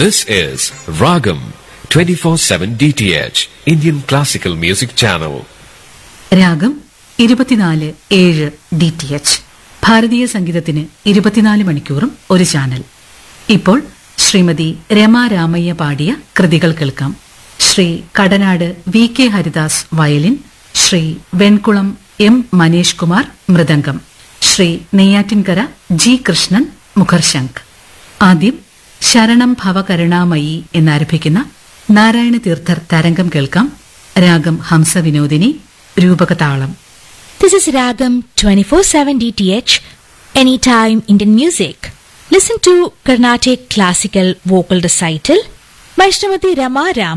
This is Ragam 24/7 DTH Indian Classical Music Channel. രാഗം ഇരുപത്തിനാല് ഏഴ് ഡി ടി എച്ച് ഭാരതീയ സംഗീതത്തിന് ഇരുപത്തിനാല് മണിക്കൂറും ഒരു ചാനൽ ഇപ്പോൾ ശ്രീമതി രമ രാമയ്യ പാടിയ കൃതികൾ കേൾക്കാം Shri Kadanad V K Haridas violin Shri Venkulam M Manesh Kumar mridangam Shri Neyyattinkara G Krishnan മുഖർശങ്ക് ആദ്യം ശരണം ഭവകരുണാമയി എന്നാരംഭിക്കുന്ന നാരായണ തീർത്ഥർ തരംഗം കേൾക്കാം രാഗം ഹംസവിനോദിനി രൂപകതാളം This is Ragam 24/7 DTH Anytime Indian Music. Listen to Carnatic classical vocal recital by Srimati Rama Ram.